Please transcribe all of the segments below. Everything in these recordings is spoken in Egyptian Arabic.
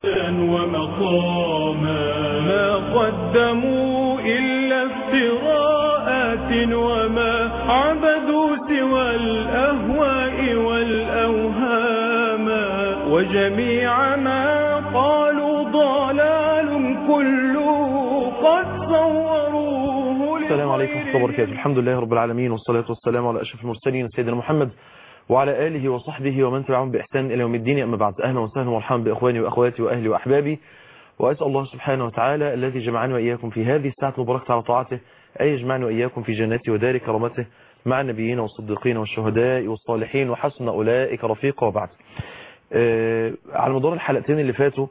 ومقاما ما قدموا إلا افتراءات وما عبدوا سوى الأهواء والأوهام وجميع ما قالوا ضلال كله قد صوروه السلام عليكم ورحمة الله وبركاته الحمد لله رب العالمين والصلاة والسلام على أشرف المرسلين سيدنا محمد وعلى آله وصحبه ومن تبعهم بإحسان إلى يوم الدين أما بعد أهلا وسهلا ومرحبا بإخواني وأخواتي وأهلي وأحبابي وأسأل الله سبحانه وتعالى الذي جمعني وإياكم في هذه الساعة المباركة على طاعته أن يجمعني وإياكم في جنته ودار كرامته مع النبيين والصديقين والشهداء والصالحين وحسن أولئك رفيقا وبعد آه على مدار الحلقتين اللي فاتوا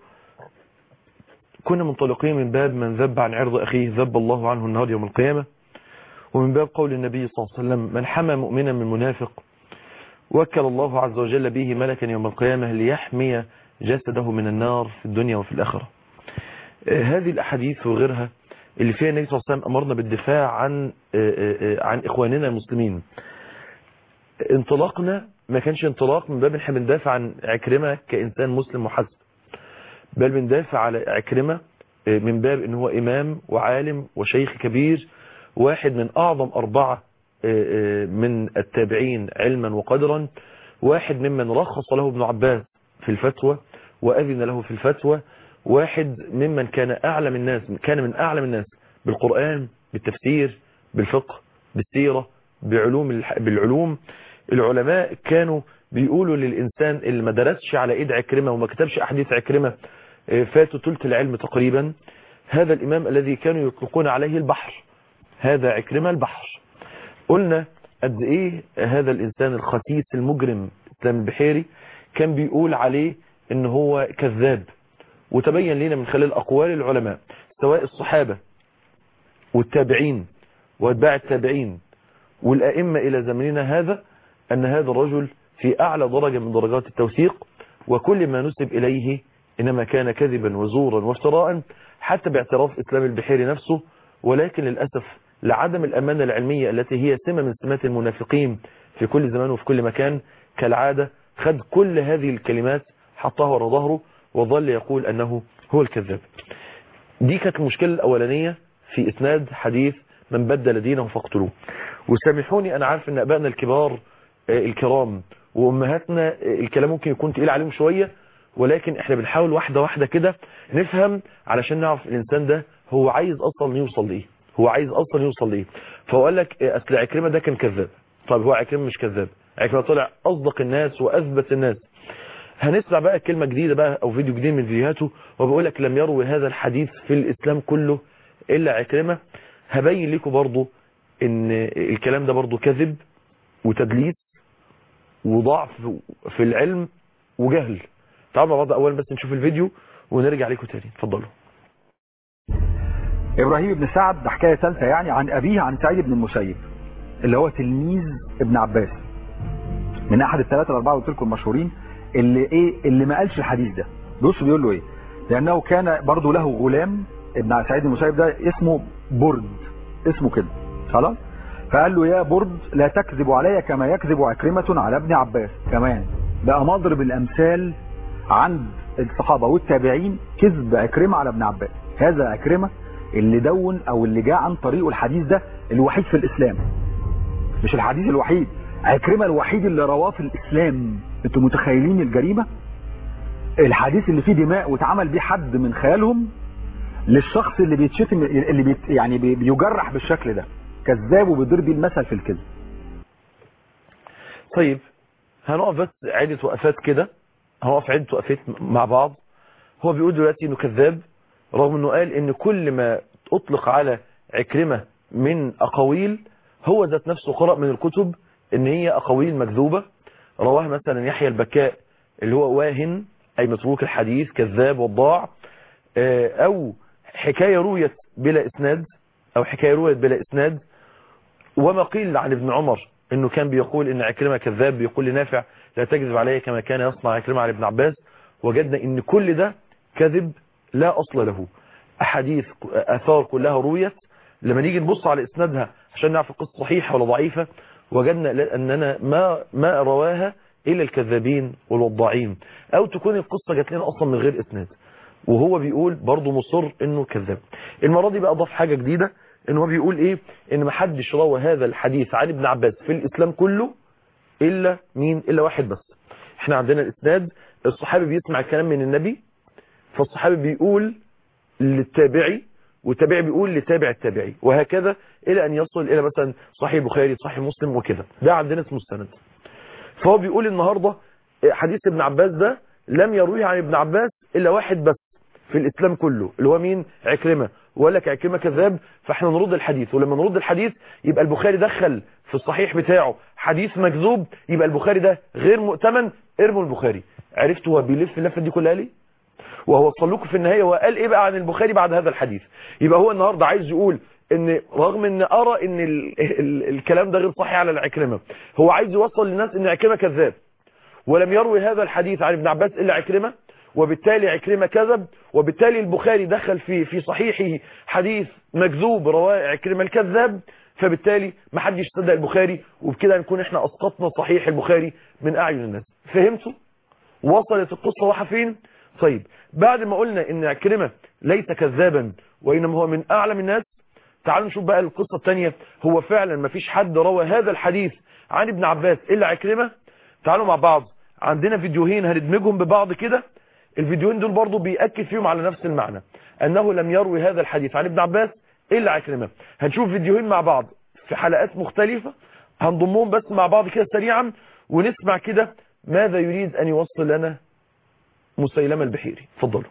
كنا منطلقين من باب من ذب عن عرض أخيه ذب الله عنه النهار يوم القيامة ومن باب قول النبي صلى الله عليه وسلم من حمى مؤمنا من منافق وكل الله عز وجل به ملكا يوم القيامة ليحمي جسده من النار في الدنيا وفي الآخرة آه هذه الأحاديث وغيرها اللي فيها النبي صلى الله عليه وسلم أمرنا بالدفاع عن آه آه عن إخواننا المسلمين انطلاقنا ما كانش انطلاق من باب احنا بندافع عن عكرمة كإنسان مسلم محسب بل بندافع على عكرمة من باب ان هو إمام وعالم وشيخ كبير واحد من أعظم أربعة من التابعين علما وقدرا واحد ممن رخص له ابن عباس في الفتوى وأذن له في الفتوى واحد ممن كان أعلم الناس كان من أعلم الناس بالقرآن بالتفسير بالفقه بالسيرة بعلوم بالعلوم العلماء كانوا بيقولوا للإنسان اللي ما درسش على إيد عكرمة وما كتبش أحاديث عكرمة فاتوا ثلث العلم تقريبا هذا الإمام الذي كانوا يطلقون عليه البحر هذا عكرمة البحر قلنا قد إيه هذا الإنسان الخسيس المجرم إسلام البحيري كان بيقول عليه إن هو كذاب وتبين لنا من خلال أقوال العلماء سواء الصحابة والتابعين واتباع التابعين والأئمة إلى زمننا هذا أن هذا الرجل في أعلى درجة من درجات التوثيق وكل ما نسب إليه إنما كان كذبا وزورا وافتراء حتى باعتراف إسلام البحيري نفسه ولكن للأسف لعدم الأمانة العلمية التي هي سمة من سمات المنافقين في كل زمان وفي كل مكان كالعادة خد كل هذه الكلمات حطها ورا ظهره وظل يقول أنه هو الكذاب دي كانت المشكلة الأولانية في إسناد حديث من بدل دينه فاقتلوه وسامحوني أنا عارف أن أبائنا الكبار الكرام وأمهاتنا الكلام ممكن يكون تقيل عليهم شوية ولكن احنا بنحاول واحدة واحدة كده نفهم علشان نعرف الإنسان ده هو عايز أصلا يوصل لإيه هو عايز أصلا يوصل لإيه فهو قال لك أصل عكرمة ده كان كذاب طب هو عكرمة مش كذاب عكرمة طلع أصدق الناس وأثبت الناس هنسمع بقى كلمة جديدة بقى أو فيديو جديد من فيديوهاته وبقول لك لم يروي هذا الحديث في الإسلام كله إلا عكرمة هبين لكم برضو ان الكلام ده برضو كذب وتدليس وضعف في العلم وجهل تعالوا مع بعض اولا بس نشوف الفيديو ونرجع لكم تاني اتفضلوا ابراهيم بن سعد ده حكايه ثالثه يعني عن ابيه عن سعيد بن المسيب اللي هو تلميذ ابن عباس من احد الثلاثه الاربعه قلت لكم المشهورين اللي ايه اللي ما قالش الحديث ده بص بيقول له ايه لانه كان برضه له غلام ابن سعيد بن المسيب ده اسمه برد اسمه كده خلاص فقال له يا برد لا تكذب علي كما يكذب عكرمة على ابن عباس كمان بقى مضرب الامثال عند الصحابة والتابعين كذب عكرمة على ابن عباس هذا عكرمة اللي دون او اللي جاء عن طريقه الحديث ده الوحيد في الاسلام مش الحديث الوحيد عكرمة الوحيد اللي رواه في الاسلام انتوا متخيلين الجريمة الحديث اللي فيه دماء واتعمل بيه حد من خيالهم للشخص اللي بيتشتم اللي بيت يعني بيجرح بالشكل ده كذاب وبيضرب بيه المثل في الكذب طيب هنقف بس عدة وقفات كده هنقف عدة وقفات مع بعض هو بيقول دلوقتي انه كذاب رغم انه قال ان كل ما اطلق على عكرمة من اقاويل هو ذات نفسه قرأ من الكتب ان هي اقاويل مكذوبة رواه مثلا يحيى البكاء اللي هو واهن اي متروك الحديث كذاب وضاع او حكاية رويت بلا اسناد او حكاية رويت بلا اسناد وما قيل عن ابن عمر انه كان بيقول ان عكرمة كذاب بيقول لنافع لا تكذب علي كما كان يصنع عكرمة على ابن عباس وجدنا ان كل ده كذب لا اصل له احاديث اثار كلها رويت لما نيجي نبص على اسنادها عشان نعرف القصة صحيحة ولا ضعيفة وجدنا اننا ما ما رواها الا الكذابين والوضاعين او تكون القصة جات لنا اصلا من غير اسناد وهو بيقول برضه مصر انه كذاب المرة دي بقى ضاف حاجة جديدة ان هو بيقول ايه ان محدش روى هذا الحديث عن ابن عباس في الاسلام كله الا مين الا واحد بس احنا عندنا الاسناد الصحابي بيسمع الكلام من النبي فالصحابي بيقول للتابعي والتابعي بيقول لتابع التابعي وهكذا الى ان يصل الى مثلا صحيح البخاري صحيح مسلم وكده ده عندنا اسمه السند فهو بيقول النهاردة حديث ابن عباس ده لم يرويه عن ابن عباس الا واحد بس في الاسلام كله اللي هو مين عكرمة وقال لك عكرمة كذاب فاحنا نرد الحديث ولما نرد الحديث يبقى البخاري دخل في الصحيح بتاعه حديث مكذوب يبقى البخاري ده غير مؤتمن ارموا البخاري عرفتوا هو بيلف اللفه دي كلها ليه وهو وصل لكم في النهايه وقال ايه بقى عن البخاري بعد هذا الحديث يبقى هو النهارده عايز يقول ان رغم ان ارى ان ال ال الكلام ده غير صحيح على العكرمه هو عايز يوصل للناس ان عكرمه كذاب ولم يروي هذا الحديث عن ابن عباس الا عكرمه وبالتالي عكرمه كذب وبالتالي البخاري دخل في في صحيحه حديث مكذوب رواه عكرمه الكذاب فبالتالي ما حدش صدق البخاري وبكده نكون احنا اسقطنا صحيح البخاري من اعين الناس فهمتوا وصلت القصه رايحه فين طيب بعد ما قلنا ان عكرمه ليس كذابا وانما هو من اعلم الناس تعالوا نشوف بقى القصه الثانيه هو فعلا ما فيش حد روى هذا الحديث عن ابن عباس الا عكرمه تعالوا مع بعض عندنا فيديوهين هندمجهم ببعض كده الفيديوهين دول برضو بيأكد فيهم على نفس المعنى أنه لم يروي هذا الحديث عن ابن عباس إلا عكرمة هنشوف فيديوهين مع بعض في حلقات مختلفة هنضمهم بس مع بعض كده سريعا ونسمع كده ماذا يريد أن يوصل لنا مسيلمة البحيري تفضلوا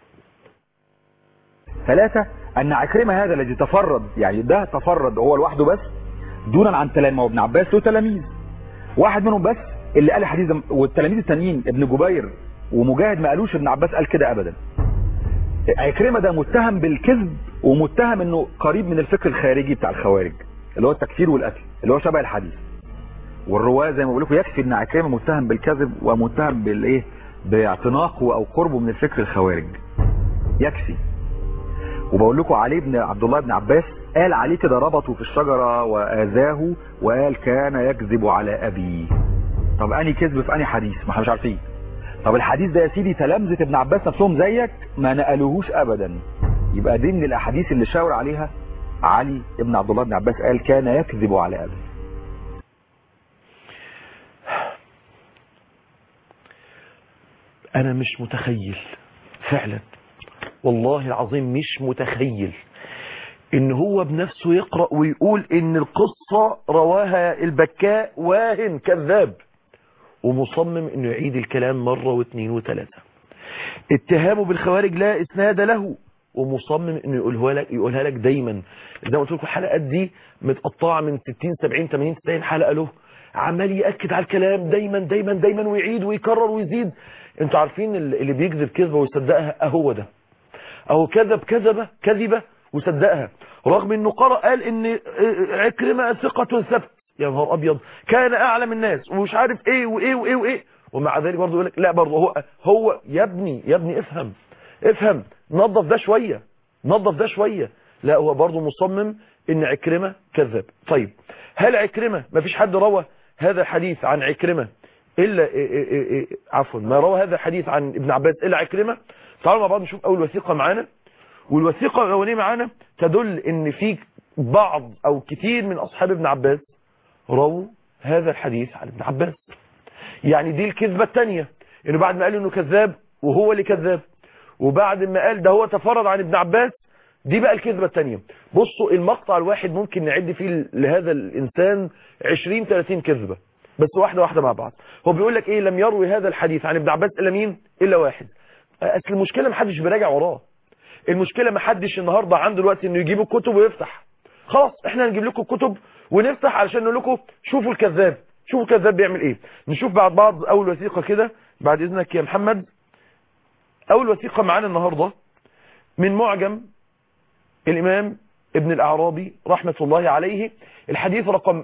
ثلاثة أن عكرمة هذا الذي تفرد يعني ده تفرد هو لوحده بس دونا عن تلاميذ وابن عباس له تلاميذ واحد منهم بس اللي قال الحديث ده والتلاميذ التانيين ابن جبير ومجاهد ما قالوش ابن عباس قال كده ابدا عكرمة ده متهم بالكذب ومتهم انه قريب من الفكر الخارجي بتاع الخوارج اللي هو التكفير والقتل اللي هو شبه الحديث والرواه زي ما بقول لكم يكفي ان عكرمة متهم بالكذب ومتهم بالايه باعتناقه او قربه من الفكر الخوارج يكفي وبقول لكم علي بن عبد الله بن عباس قال عليه كده ربطه في الشجرة واذاه وقال كان يكذب على ابي طب اني كذب في اني حديث ما احنا مش عارفين طب الحديث ده يا سيدي تلامذة ابن عباس نفسهم زيك ما نقلوهوش ابدا يبقى دي من الاحاديث اللي شاور عليها علي ابن عبد الله بن عباس قال كان يكذب على ابي انا مش متخيل فعلا والله العظيم مش متخيل ان هو بنفسه يقرأ ويقول ان القصة رواها البكاء واهن كذاب ومصمم انه يعيد الكلام مرة واثنين وثلاثة اتهامه بالخوارج لا اسناد له ومصمم انه يقولها لك يقولها لك دايما زي ما قلت لكم الحلقات دي متقطعه من 60 70 80 90 حلقه له عمال ياكد على الكلام دايما دايما دايما ويعيد ويكرر ويزيد انتوا عارفين اللي بيكذب كذبه ويصدقها اهو ده اهو كذب كذبه كذبه وصدقها رغم انه قرأ قال ان عكرمه ثقه ثبت يا نهار ابيض كان اعلم الناس ومش عارف ايه وايه وايه وايه ومع ذلك برضه يقول لك لا برضه هو هو يا ابني يا ابني افهم افهم نظف ده شويه نظف ده شويه لا هو برضه مصمم ان عكرمه كذاب طيب هل عكرمه ما فيش حد روى هذا الحديث عن عكرمه الا إيه إيه إيه عفوا ما روى هذا الحديث عن ابن عباس الا عكرمه تعالوا مع بعض نشوف اول وثيقه معانا والوثيقه الاولانيه معانا تدل ان في بعض او كتير من اصحاب ابن عباس رووا هذا الحديث عن ابن عباس يعني دي الكذبة الثانية انه بعد ما قال انه كذاب وهو اللي كذاب وبعد ما قال ده هو تفرد عن ابن عباس دي بقى الكذبة الثانية بصوا المقطع الواحد ممكن نعد فيه لهذا الانسان 20 30 كذبة بس واحدة واحدة مع بعض هو بيقول لك ايه لم يروي هذا الحديث عن ابن عباس الا مين الا واحد اصل المشكلة ما حدش بيراجع وراه المشكلة ما حدش النهاردة عنده الوقت انه يجيب الكتب ويفتح خلاص احنا هنجيب لكم الكتب ونفتح علشان نقول لكم شوفوا الكذاب شوفوا الكذاب بيعمل ايه نشوف بعد بعض اول وثيقة كده بعد اذنك يا محمد اول وثيقة معانا النهاردة من معجم الامام ابن الاعرابي رحمة الله عليه الحديث رقم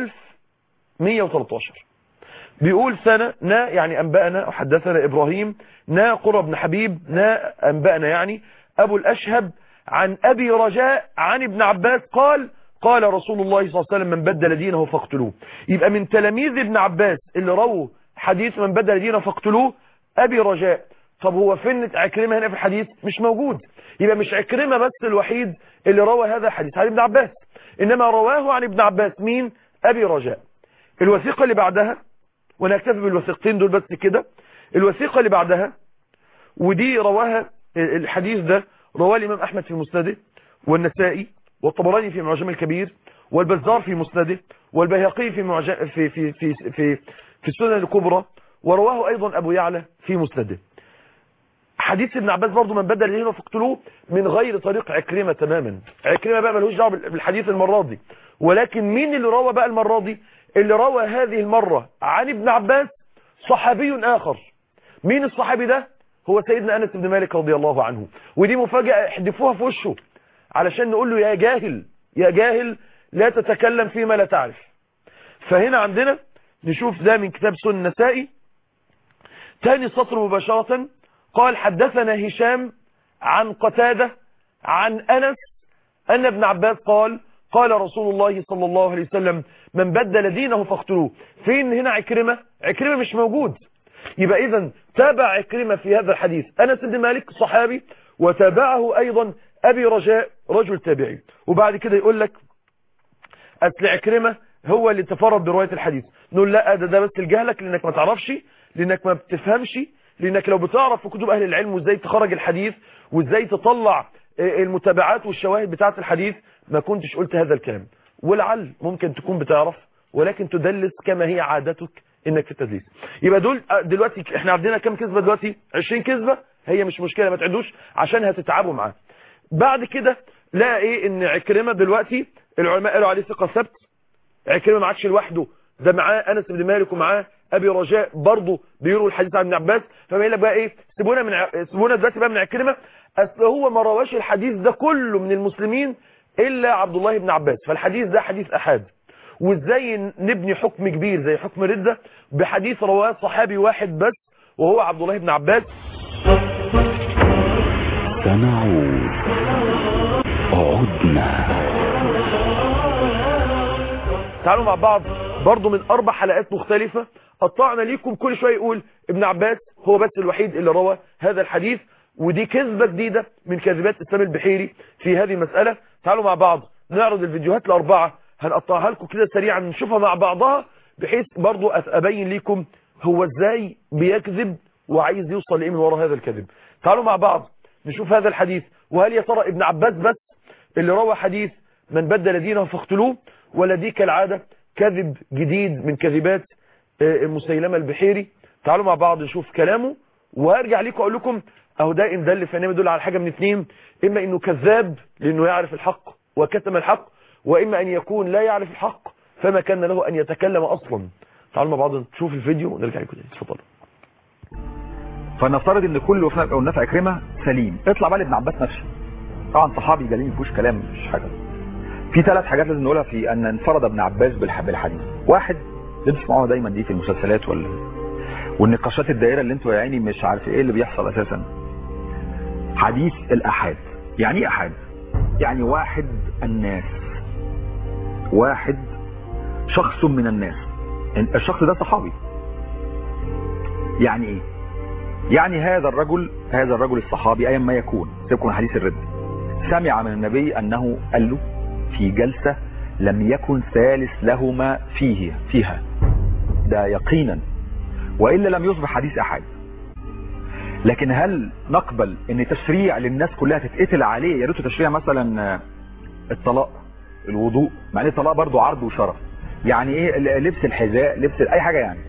1113 بيقول سنة نا يعني انبأنا وحدثنا ابراهيم نا قرى بن حبيب نا انبأنا يعني ابو الاشهب عن ابي رجاء عن ابن عباس قال قال رسول الله صلى الله عليه وسلم من بدل دينه فاقتلوه يبقى من تلاميذ ابن عباس اللي رووا حديث من بدل دينه فاقتلوه ابي رجاء طب هو فين عكرمة هنا في الحديث مش موجود يبقى مش عكرمة بس الوحيد اللي روى هذا الحديث عن ابن عباس إنما رواه عن ابن عباس مين أبي رجاء الوثيقة اللي بعدها ونكتفي بالوثيقتين دول بس كده الوثيقة اللي بعدها ودي رواها الحديث ده رواه الإمام أحمد في مسنده والنسائي والطبراني في معجم الكبير والبزار في مسنده والبيهقي في معجم في في في في, في السنن الكبرى ورواه أيضا أبو يعلى في مسنده حديث ابن عباس برضه من بدل هنا فاقتلوه من غير طريق عكرمة تماما عكرمة بقى ملوش دعوه بالحديث المرة دي ولكن مين اللي روى بقى المرة دي اللي روى هذه المرة عن ابن عباس صحابي آخر مين الصحابي ده هو سيدنا أنس بن مالك رضي الله عنه ودي مفاجأة احدفوها في وشه علشان نقول له يا جاهل يا جاهل لا تتكلم فيما لا تعرف فهنا عندنا نشوف ده من كتاب سنن النسائي تاني سطر مباشرة قال حدثنا هشام عن قتادة عن أنس أن ابن عباس قال قال رسول الله صلى الله عليه وسلم من بدل دينه فاقتلوه فين هنا عكرمة عكرمة مش موجود يبقى إذا تابع عكرمة في هذا الحديث أنس بن مالك صحابي وتابعه أيضا أبي رجاء رجل تابعي وبعد كده يقول لك أصل عكرمة هو اللي تفرد برواية الحديث نقول لا ده ده بس لجهلك لأنك ما تعرفش لأنك ما بتفهمش لأنك لو بتعرف في كتب أهل العلم وإزاي تخرج الحديث وإزاي تطلع المتابعات والشواهد بتاعة الحديث ما كنتش قلت هذا الكلام ولعل ممكن تكون بتعرف ولكن تدلس كما هي عادتك انك في التدليس يبقى دول دلوقتي احنا عندنا كام كذبه دلوقتي 20 كذبه هي مش مشكله ما تعدوش عشان هتتعبوا معاه بعد كده لقى ايه ان عكرمه دلوقتي العلماء قالوا عليه ثقه ثبت عكرمه ما عادش لوحده ده معاه انس بن مالك ومعاه ابي رجاء برضه بيرووا الحديث عن ابن عباس فما لك بقى ايه سيبونا من ع... سيبونا دلوقتي بقى من عكرمه اصل هو ما رواش الحديث ده كله من المسلمين الا عبد الله بن عباس فالحديث ده حديث احاد وازاي نبني حكم كبير زي حكم ردة بحديث رواه صحابي واحد بس وهو عبد الله بن عباس سنعود عدنا تعالوا مع بعض برضو من اربع حلقات مختلفة قطعنا ليكم كل شوية يقول ابن عباس هو بس الوحيد اللي روى هذا الحديث ودي كذبة جديدة من كذبات اسلام البحيري في هذه المسألة تعالوا مع بعض نعرض الفيديوهات الاربعة هنقطعها لكم كده سريعا نشوفها مع بعضها بحيث برضو ابين لكم هو ازاي بيكذب وعايز يوصل لايه من وراء هذا الكذب تعالوا مع بعض نشوف هذا الحديث وهل يا ترى ابن عباس بس اللي روى حديث من بدل دينه فاقتلوه ولا دي كالعادة كذب جديد من كذبات مسيلمة البحيري تعالوا مع بعض نشوف كلامه وارجع لكم اقول لكم اهو ده ان دل فانما يدل على حاجة من اتنين اما انه كذاب لانه يعرف الحق وكتم الحق وإما أن يكون لا يعرف الحق فما كان له أن يتكلم أصلا تعالوا مع بعض نشوف الفيديو ونرجع لكم تاني اتفضلوا فنفترض ان كل والنفع عكرمه سليم اطلع بقى لابن عباس نفسه طبعا صحابي جليل مفيهوش كلام مش حاجه في ثلاث حاجات لازم نقولها في ان انفرد ابن عباس بالحديث واحد اللي بتسمعوها دايما دي في المسلسلات ولا والنقاشات الدائره اللي انتوا يا عيني مش عارف ايه اللي بيحصل اساسا حديث الاحاد يعني ايه احاد يعني واحد الناس واحد شخص من الناس الشخص ده صحابي يعني ايه يعني هذا الرجل هذا الرجل الصحابي ايا ما يكون سيكون حديث الرد سمع من النبي انه قال له في جلسة لم يكن ثالث لهما فيه فيها ده يقينا وإلا لم يصبح حديث أحد لكن هل نقبل ان تشريع للناس كلها تتقتل عليه يا ريته تشريع مثلا الطلاق الوضوء مع ان الطلاق برضه عرض وشرف يعني ايه لبس الحذاء لبس اي حاجه يعني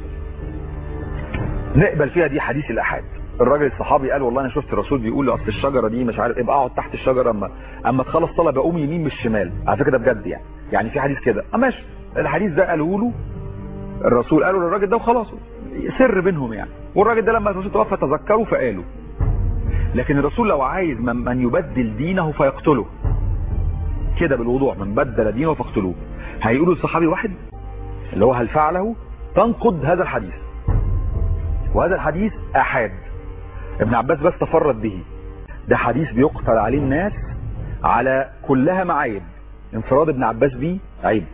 نقبل فيها دي حديث الاحاد الراجل الصحابي قال والله انا شفت الرسول بيقول اصل الشجره دي مش عارف ابقى اقعد تحت الشجره اما اما تخلص صلاه بقوم يمين مش شمال على فكره ده بجد يعني يعني في حديث كده اه ماشي الحديث ده قالوا له الرسول قالوا للراجل ده وخلاص سر بينهم يعني والراجل ده لما الرسول توفى تذكروا فقالوا لكن الرسول لو عايز من, من يبدل دينه فيقتله كده بالوضوح من بدل دينه فاقتلوه هيقولوا الصحابي واحد اللي هو هل فعله تنقض هذا الحديث وهذا الحديث احاد ابن عباس بس تفرد به ده حديث بيقتل عليه الناس على كلها معايب انفراد ابن عباس بيه عيب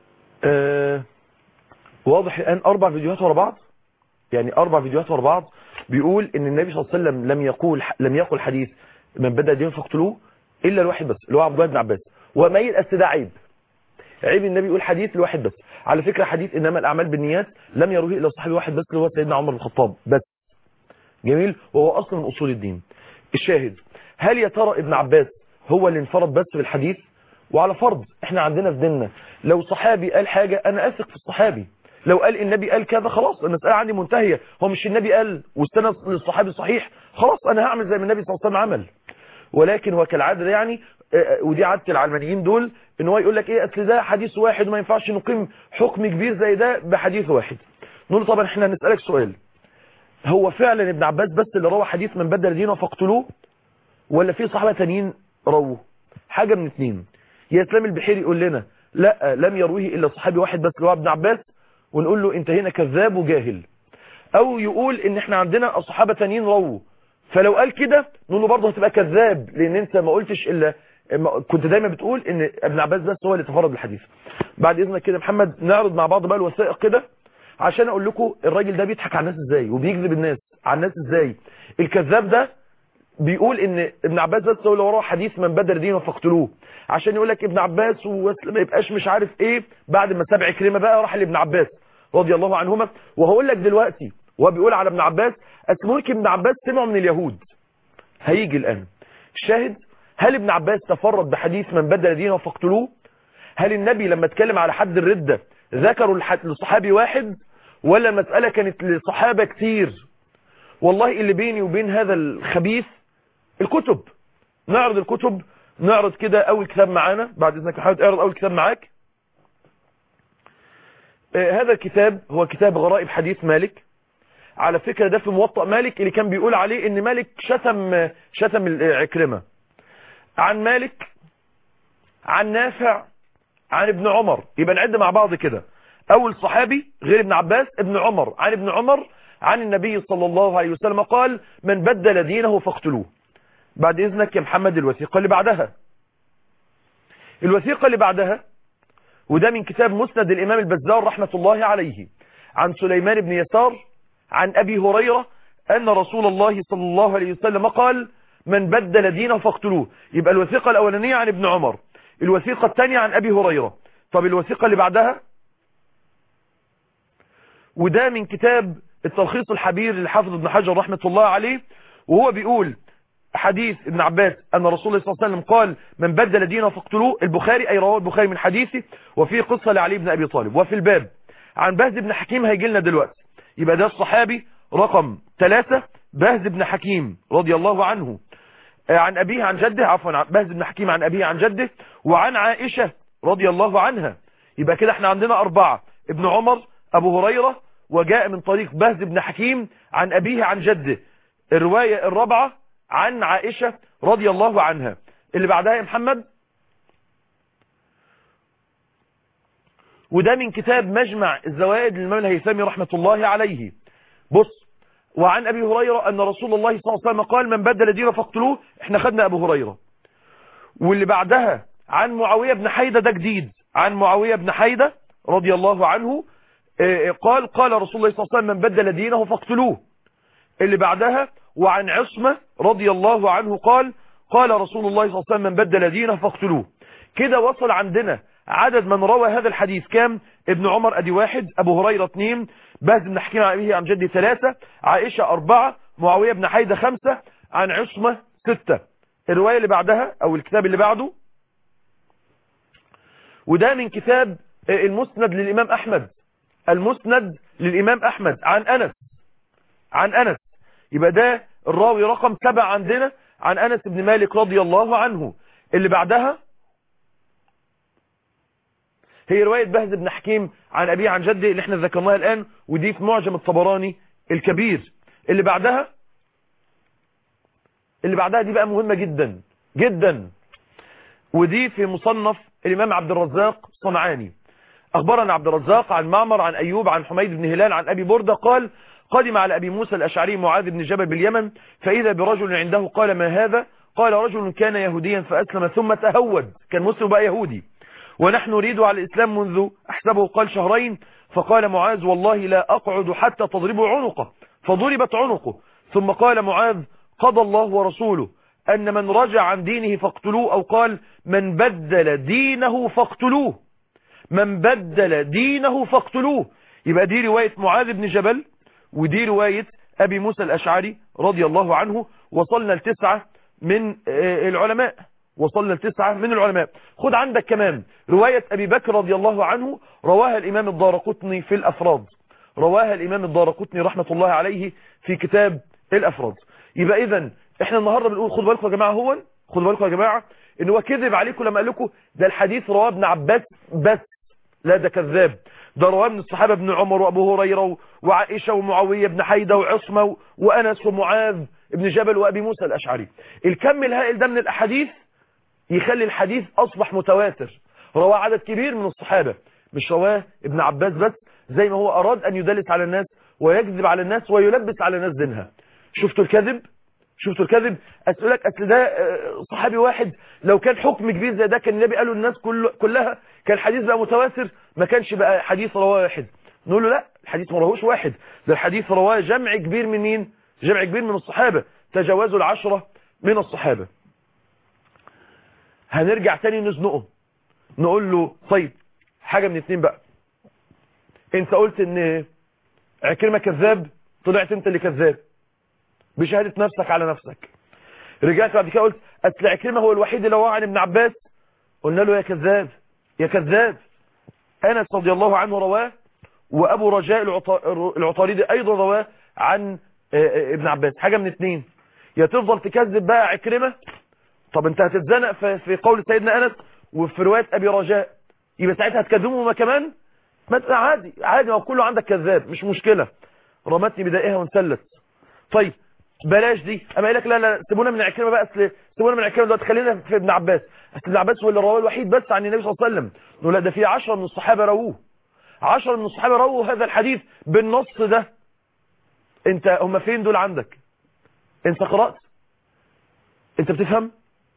آه واضح الان اربع فيديوهات ورا بعض يعني اربع فيديوهات ورا بعض بيقول ان النبي صلى الله عليه وسلم لم يقول لم يقل حديث من بدا دين فاقتلوه الا الواحد بس اللي هو عبد الله بن عباس وميل اصل ده عيب عيب النبي يقول حديث لواحد بس على فكره حديث انما الاعمال بالنيات لم يروه الا صاحبي واحد بس اللي هو سيدنا عمر بن الخطاب بس جميل وهو اصل من اصول الدين الشاهد هل يا ترى ابن عباس هو اللي انفرد بس بالحديث وعلى فرض احنا عندنا في ديننا لو صحابي قال حاجة انا اثق في الصحابي لو قال النبي قال كذا خلاص المسألة عندي منتهية هو مش النبي قال واستند للصحابي صحيح خلاص انا هعمل زي ما النبي صلى الله عليه وسلم عمل ولكن هو كالعادة يعني آه، ودي عادة العلمانيين دول ان هو يقول لك ايه اصل ده حديث واحد وما ينفعش نقيم حكم كبير زي ده بحديث واحد نقول له طبعا احنا هنسألك سؤال هو فعلا ابن عباس بس اللي روى حديث من بدل دينه فاقتلوه ولا في صحابة تانيين روه حاجة من اتنين يا اسلام البحيري يقول لنا لا لم يرويه الا صحابي واحد بس اللي هو ابن عباس ونقول له انت هنا كذاب وجاهل او يقول ان احنا عندنا صحابة تانيين رووا فلو قال كده نقول له برضه هتبقى كذاب لان انت ما قلتش الا ما- كنت دايما بتقول ان ابن عباس بس هو اللي تفرد بالحديث بعد اذنك كده يا محمد نعرض مع بعض بقى الوثائق كده عشان اقول لكم الراجل ده بيضحك على الناس ازاي وبيكذب الناس على الناس ازاي الكذاب ده بيقول ان ابن عباس بس هو اللي وراه حديث من بدر دينه فاقتلوه عشان يقول لك ابن عباس وما يبقاش مش عارف ايه بعد ما سبع كلمه بقى راح لابن عباس رضي الله عنهما وهقول لك دلوقتي وهو بيقول على ابن عباس أصل ممكن ابن عباس سمعه من اليهود هيجي الان الشاهد هل ابن عباس تفرد بحديث من بدل دينه فاقتلوه هل النبي لما اتكلم على حد الردة ذكروا الح- لصحابي واحد ولا المسألة كانت لصحابة كتير والله اللي بيني وبين هذا الخبيث الكتب نعرض الكتب نعرض كده اول كتاب معانا بعد اذنك يا حمد اعرض اول كتاب معاك آه هذا الكتاب هو كتاب غرائب حديث مالك على فكرة ده في موطأ مالك اللي كان بيقول عليه ان مالك شتم شتم العكرمة عن مالك عن نافع عن ابن عمر يبقى نعد مع بعض كده اول صحابي غير ابن عباس ابن عمر عن ابن عمر عن النبي صلى الله عليه وسلم قال من بدل دينه فاقتلوه بعد اذنك يا محمد الوثيقة اللي بعدها الوثيقة اللي بعدها وده من كتاب مسند الامام البزار رحمة الله عليه عن سليمان بن يسار عن ابي هريرة ان رسول الله صلى الله عليه وسلم قال من بدل دينه فاقتلوه يبقى الوثيقة الاولانية عن ابن عمر الوثيقة الثانية عن ابي هريرة طب الوثيقة اللي بعدها وده من كتاب التلخيص الحبير للحافظ ابن حجر رحمة الله عليه وهو بيقول حديث ابن عباس أن رسول الله صلى الله عليه وسلم قال من بدل دينه فاقتلوه البخاري أي رواه البخاري من حديثه وفيه قصة لعلي بن أبي طالب وفي الباب عن بهز بن حكيم هيجي لنا دلوقتي يبقى ده الصحابي رقم ثلاثة بهز بن حكيم رضي الله عنه عن أبيه عن جده عفوا عن بهز بن حكيم عن أبيه عن جده وعن عائشة رضي الله عنها يبقى كده احنا عندنا أربعة ابن عمر أبو هريرة وجاء من طريق بهز بن حكيم عن أبيه عن جده الرواية الرابعة عن عائشة رضي الله عنها اللي بعدها يا محمد وده من كتاب مجمع الزوائد للإمام الهيثمي رحمة الله عليه بص وعن أبي هريرة أن رسول الله صلى الله عليه وسلم قال من بدل دينه فاقتلوه احنا خدنا أبو هريرة واللي بعدها عن معاوية بن حيدة ده جديد عن معاوية بن حيدة رضي الله عنه اه قال قال رسول الله صلى الله عليه وسلم من بدل دينه فاقتلوه اللي بعدها وعن عصمة رضي الله عنه قال قال رسول الله صلى الله عليه وسلم من بدل دينه فاقتلوه كده وصل عندنا عدد من روى هذا الحديث كام ابن عمر ادي واحد ابو هريرة اثنين بهز بن حكيم عن ابيه عن جدي ثلاثة عائشة اربعة معاوية بن حيدة خمسة عن عصمة ستة الرواية اللي بعدها او الكتاب اللي بعده وده من كتاب المسند للامام احمد المسند للامام احمد عن انس عن انس يبقى ده الراوي رقم سبع عندنا عن انس بن مالك رضي الله عنه اللي بعدها هي رواية بهز بن حكيم عن أبيه عن جده اللي احنا ذكرناها الآن ودي في معجم الطبراني الكبير اللي بعدها اللي بعدها دي بقى مهمة جدا جدا ودي في مصنف الإمام عبد الرزاق صنعاني أخبرنا عبد الرزاق عن معمر عن أيوب عن حميد بن هلال عن أبي بردة قال قدم على أبي موسى الأشعري معاذ بن جبل باليمن فإذا برجل عنده قال ما هذا قال رجل كان يهوديا فأسلم ثم تهود كان مسلم بقى يهودي ونحن نريد على الإسلام منذ أحسبه قال شهرين فقال معاذ والله لا أقعد حتى تضربوا عنقه فضربت عنقه ثم قال معاذ قضى الله ورسوله أن من رجع عن دينه فاقتلوه أو قال من بدل دينه فاقتلوه من بدل دينه فاقتلوه يبقى دي رواية معاذ بن جبل ودي رواية أبي موسى الأشعري رضي الله عنه وصلنا لتسعة من العلماء وصلنا لتسعة من العلماء خد عندك كمان رواية أبي بكر رضي الله عنه رواها الإمام الدارقطني في الأفراد رواها الإمام الدارقطني رحمة الله عليه في كتاب الأفراد يبقى إذا احنا النهاردة بنقول خدوا بالكم يا جماعة هو خدوا بالكم يا جماعة ان هو كذب عليكم لما قال لكم ده الحديث رواه ابن عباس بس لا ده كذاب ده رواه من الصحابة ابن عمر وابو هريرة وعائشة ومعاوية بن حيدة وعصمة وأنس ومعاذ ابن جبل وأبي موسى الأشعري الكم الهائل ده من الأحاديث يخلي الحديث أصبح متواتر رواه عدد كبير من الصحابة مش رواه ابن عباس بس زي ما هو أراد أن يدلس على الناس ويكذب على الناس ويلبس على الناس دينها شفتوا الكذب شفتوا الكذب أسألك أصل ده صحابي واحد لو كان حكم كبير زي ده كان النبي قاله الناس كل كلها كان الحديث بقى متواتر ما كانش بقى حديث رواه واحد نقول له لا الحديث ما رواهوش واحد ده الحديث رواه جمع كبير من مين جمع كبير من الصحابة تجاوزوا العشرة من الصحابة هنرجع تاني نزنقه نقول له طيب حاجة من اتنين بقى انت قلت ان عكرمة كذاب طلعت انت اللي كذاب بشهادة نفسك على نفسك رجعت بعد كده قلت اصل عكرمة هو الوحيد اللي رواه عن ابن عباس قلنا له يا كذاب يا كذاب انس رضي الله عنه رواه وابو رجاء العطاردي ايضا رواه عن ابن عباس حاجة من اتنين يا تفضل تكذب بقى عكرمة طب انت هتتزنق في قول سيدنا انس وفي رواية ابي رجاء يبقى ساعتها هتكذبهم هما كمان ما عادي عادي ما كله عندك كذاب مش مشكلة رمتني بدائها وانسلت طيب بلاش دي اما قال لك لا لا سيبونا من عكرمه بقى اصل سيبونا من عكرمه دلوقتي خلينا في ابن عباس اصل ابن عباس هو اللي رواه الوحيد بس عن النبي صلى الله عليه وسلم نقول لا ده في 10 من الصحابه رووه 10 من الصحابه رووا هذا الحديث بالنص ده انت هم فين دول عندك انت قرات انت بتفهم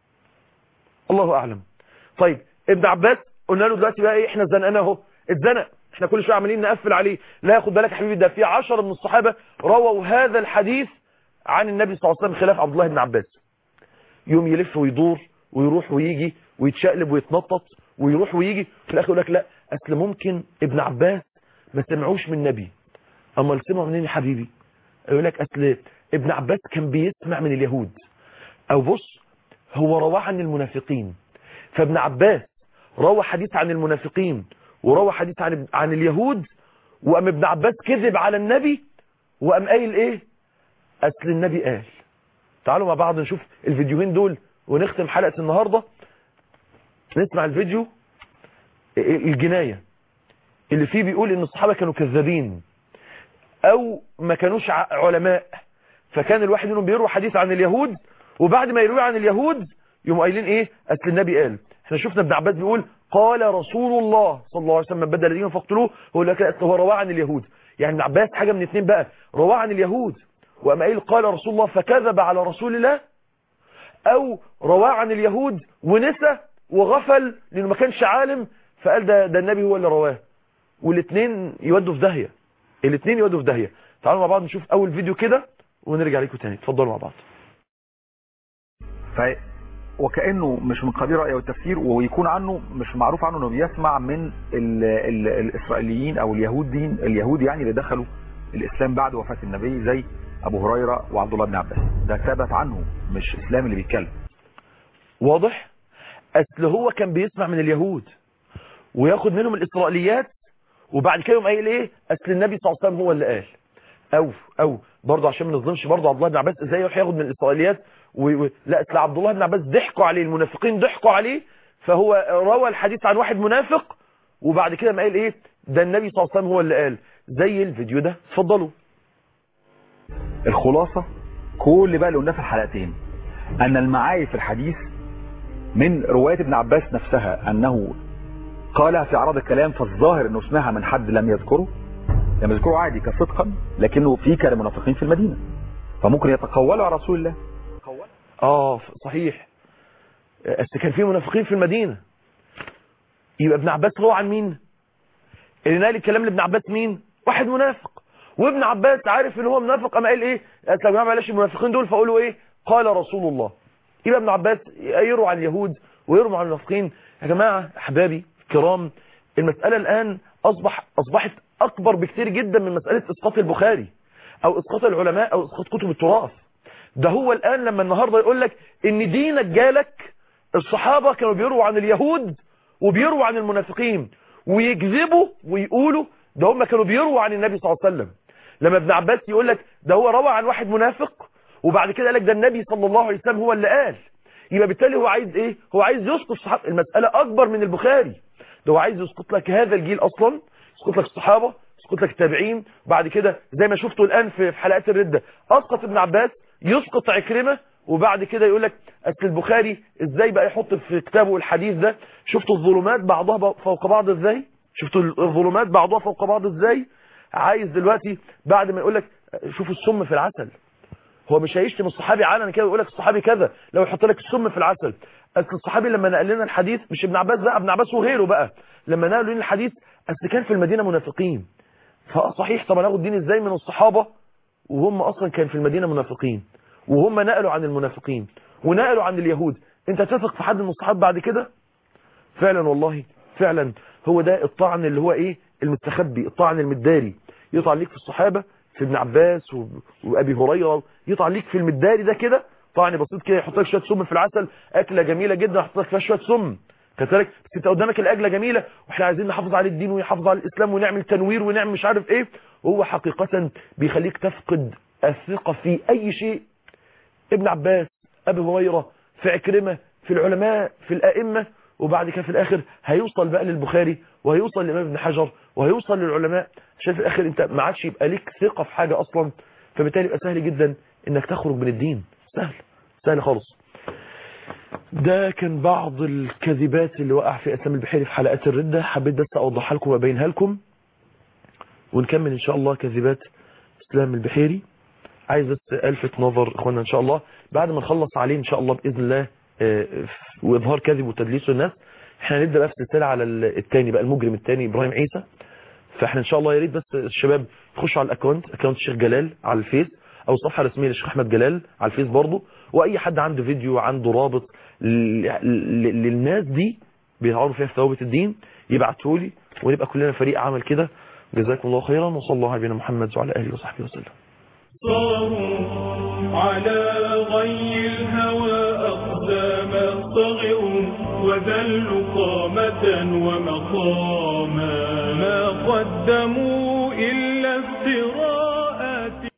الله اعلم طيب ابن عباس قلنا له دلوقتي بقى ايه احنا زنقنا اهو اتزنق احنا كل شويه عمالين نقفل عليه لا خد بالك يا حبيبي ده في 10 من الصحابه رووا هذا الحديث عن النبي صلى الله عليه وسلم خلاف عبد الله بن عباس يوم يلف ويدور ويروح ويجي ويتشقلب ويتنطط ويروح ويجي في الاخر يقول لك لا اصل ممكن ابن عباس ما سمعوش من النبي اما سمعوا منين يا حبيبي يقول لك اصل ابن عباس كان بيسمع من اليهود او بص هو رواه عن المنافقين فابن عباس روى حديث عن المنافقين وروى حديث عن عن اليهود وقام ابن عباس كذب على النبي وقام قايل ايه اصل النبي قال تعالوا مع بعض نشوف الفيديوهين دول ونختم حلقة النهاردة نسمع الفيديو الجناية اللي فيه بيقول ان الصحابة كانوا كذابين او ما كانوش علماء فكان الواحد منهم بيروي حديث عن اليهود وبعد ما يروي عن اليهود يقوموا قايلين ايه اصل النبي قال احنا شفنا ابن عباس بيقول قال رسول الله صلى الله عليه وسلم من بدل دينه فاقتلوه هو لك هو رواه عن اليهود يعني ابن عباس حاجة من اتنين بقى رواه عن اليهود وأما قايل قال رسول الله فكذب على رسول الله أو رواه عن اليهود ونسى وغفل لأنه ما كانش عالم فقال ده, ده النبي هو اللي رواه والاثنين يودوا في داهية الاثنين يودوا في داهية تعالوا مع بعض نشوف أول فيديو كده ونرجع لكم تاني اتفضلوا مع بعض ف... وكأنه مش من قبيل رأي والتفسير ويكون عنه مش معروف عنه انه بيسمع من ال... ال... الإسرائيليين أو اليهودين اليهود يعني اللي دخلوا الإسلام بعد وفاة النبي زي ابو هريرة وعبد الله بن عباس ده ثبت عنه مش اسلام اللي بيتكلم واضح اصل هو كان بيسمع من اليهود وياخد منهم الاسرائيليات وبعد كده يقوم قايل ايه اصل النبي صلى الله عليه وسلم هو اللي قال او او برضه عشان ما نظلمش برضه عبد الله بن عباس ازاي يروح ياخد من الاسرائيليات و... و... لا اصل عبد الله بن عباس ضحكوا عليه المنافقين ضحكوا عليه فهو روى الحديث عن واحد منافق وبعد كده ما قال ايه ده النبي صلى الله عليه وسلم هو اللي قال زي الفيديو ده اتفضلوا الخلاصة كل بقى اللي قلناه في الحلقتين ان المعايب في الحديث من رواية ابن عباس نفسها انه قالها في اعراض الكلام فالظاهر انه سمعها من حد لم يذكره لم يذكره عادي كصدقا لكنه في كان منافقين في المدينة فممكن يتقولوا على رسول الله اه صحيح بس كان في منافقين في المدينة يبقى ابن عباس روى عن مين اللي نقل الكلام لابن عباس مين واحد منافق وابن عباس عارف ان هو منافق اما قال ايه قال يا جماعه بلاش المنافقين دول فقولوا ايه قال رسول الله يبقى ابن عباس يروى عن اليهود ويروى عن المنافقين يا جماعه احبابي الكرام المساله الان اصبح اصبحت اكبر بكتير جدا من مساله اسقاط البخاري او اسقاط العلماء او اسقاط كتب التراث ده هو الان لما النهارده يقول لك ان دينك جالك الصحابه كانوا بيرووا عن اليهود وبيرووا عن المنافقين ويكذبوا ويقولوا ده هم كانوا بيرووا عن النبي صلى الله عليه وسلم لما ابن عباس يقول لك ده هو روى عن واحد منافق وبعد كده قال لك ده النبي صلى الله عليه وسلم هو اللي قال يبقى بالتالي هو عايز ايه هو عايز يسقط الصحابه المساله اكبر من البخاري ده هو عايز يسقط لك هذا الجيل اصلا يسقط لك الصحابه يسقط لك التابعين بعد كده زي ما شفتوا الان في في حلقات الرده اسقط ابن عباس يسقط عكرمه وبعد كده يقول لك اصل البخاري ازاي بقى يحط في كتابه الحديث ده شفتوا الظلمات بعضها فوق بعض ازاي شفتوا الظلمات بعضها فوق بعض ازاي عايز دلوقتي بعد ما يقول لك شوفوا السم في العسل هو مش هيشتم الصحابي علنا كده ويقول لك الصحابي كذا لو يحط لك السم في العسل اصل الصحابي لما نقل لنا الحديث مش ابن عباس بقى ابن عباس وغيره بقى لما نقلوا لنا الحديث اصل كان في المدينه منافقين فصحيح طب هناخد دين ازاي من الصحابه وهم اصلا كان في المدينه منافقين وهم نقلوا عن المنافقين ونقلوا عن اليهود انت تثق في حد من الصحابه بعد كده فعلا والله فعلا هو ده الطعن اللي هو ايه المستخبي الطعن المداري يطعن ليك في الصحابه في ابن عباس و- وابي هريره يطعن ليك في المداري ده كده طعن بسيط كده يحط لك شويه سم في العسل اكله جميله جدا يحط لك فيها شويه سم كذلك بس انت قدامك الاكله جميله واحنا عايزين نحافظ على الدين ونحافظ على الاسلام ونعمل تنوير ونعمل مش عارف ايه وهو حقيقه بيخليك تفقد الثقه في اي شيء ابن عباس ابي هريره في عكرمه في العلماء في الائمه وبعد كده في الاخر هيوصل بقى للبخاري وهيوصل لامام ابن حجر وهيوصل للعلماء عشان في الاخر انت ما عادش يبقى ليك ثقه في حاجه اصلا فبالتالي يبقى سهل جدا انك تخرج من الدين سهل سهل خالص ده كان بعض الكذبات اللي وقع في اسلام البحيري في حلقات الرده حبيت بس اوضحها لكم وابينها لكم ونكمل ان شاء الله كذبات اسلام البحيري عايز بس الفت نظر اخوانا ان شاء الله بعد ما نخلص عليه ان شاء الله باذن الله آه، واظهار كذب وتدليس الناس احنا هنبدا بقى في السلسله على ال- التاني بقى المجرم التاني ابراهيم عيسى فاحنا ان شاء الله يا ريت بس الشباب يخشوا على الاكونت اكونت الشيخ جلال على الفيس او الصفحه الرسميه للشيخ احمد جلال على الفيس برضه واي حد عنده فيديو عنده رابط ل- ل- للناس دي بيتعرفوا فيها في ثوابت الدين يبعتوا لي ونبقى كلنا فريق عمل كده جزاكم الله خيرا وصلى الله على نبينا محمد وعلى اله وصحبه وسلم صاروا على غي الهوى أقدام صغروا وذلوا قامة ومقاما ما قدموا